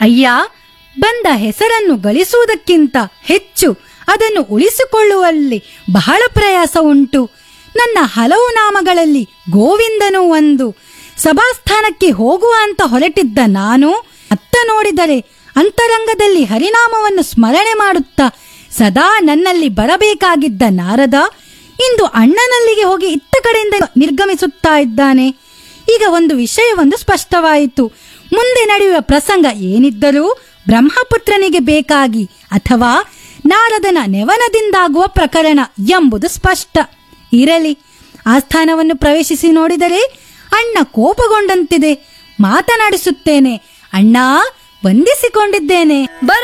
ಅಯ್ಯ ಬಂದ ಹೆಸರನ್ನು ಗಳಿಸುವುದಕ್ಕಿಂತ ಹೆಚ್ಚು ಅದನ್ನು ಉಳಿಸಿಕೊಳ್ಳುವಲ್ಲಿ ಬಹಳ ಪ್ರಯಾಸ ಉಂಟು ನನ್ನ ಹಲವು ನಾಮಗಳಲ್ಲಿ ಗೋವಿಂದನು ಒಂದು ಸಭಾಸ್ಥಾನಕ್ಕೆ ಹೋಗುವ ಅಂತ ಹೊರಟಿದ್ದ ನಾನು ಅತ್ತ ನೋಡಿದರೆ ಅಂತರಂಗದಲ್ಲಿ ಹರಿನಾಮವನ್ನು ಸ್ಮರಣೆ ಮಾಡುತ್ತಾ ಸದಾ ನನ್ನಲ್ಲಿ ಬರಬೇಕಾಗಿದ್ದ ನಾರದ ಇಂದು ಅಣ್ಣನಲ್ಲಿಗೆ ಹೋಗಿ ಇತ್ತ ಕಡೆಯಿಂದ ನಿರ್ಗಮಿಸುತ್ತಾ ಇದ್ದಾನೆ ಈಗ ಒಂದು ವಿಷಯವೊಂದು ಸ್ಪಷ್ಟವಾಯಿತು ಮುಂದೆ ನಡೆಯುವ ಪ್ರಸಂಗ ಏನಿದ್ದರೂ ಬ್ರಹ್ಮಪುತ್ರನಿಗೆ ಬೇಕಾಗಿ ಅಥವಾ ನಾರದನ ನೆವನದಿಂದಾಗುವ ಪ್ರಕರಣ ಎಂಬುದು ಸ್ಪಷ್ಟ ಇರಲಿ ಆಸ್ಥಾನವನ್ನು ಪ್ರವೇಶಿಸಿ ನೋಡಿದರೆ ಅಣ್ಣ ಕೋಪಗೊಂಡಂತಿದೆ ಮಾತನಾಡಿಸುತ್ತೇನೆ ಅಣ್ಣ ವಂದಿಸಿಕೊಂಡಿದ್ದೇನೆ ಬರ